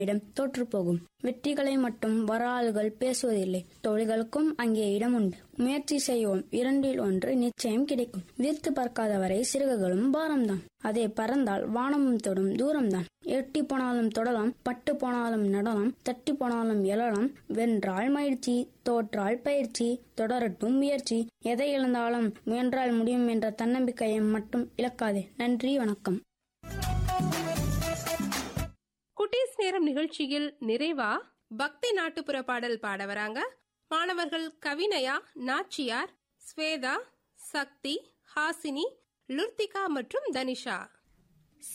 இடம் தோற்றுப்போகும் வெற்றிகளை மட்டும் வராளுகள் பேசுவதில்லை தொழில்களுக்கும் அங்கே இடம் உண்டு முயற்சி செய்வோம் இரண்டில் ஒன்று நிச்சயம் கிடைக்கும் வீர்த்து பறக்காதவரை சிறகுகளும் பாரம்தான் அதே பறந்தால் வானமும் தொடும் தூரம்தான் எட்டி போனாலும் தொடலாம் பட்டு போனாலும் நடலாம் தட்டி போனாலும் எழலாம் வென்றால் மகிழ்ச்சி தோற்றால் பயிற்சி தொடரட்டும் முயற்சி எதை இழந்தாலும் முயன்றால் முடியும் என்ற தன்னம்பிக்கையை மட்டும் இழக்காதே நன்றி வணக்கம் குட்டீஸ் நேரம் நிகழ்ச்சியில் நிறைவா பக்தி நாட்டுப்புற பாடல் பாட வராங்க மாணவர்கள் கவினயா நாச்சியார் ஸ்வேதா சக்தி ஹாசினி லுர்த்திகா மற்றும் தனிஷா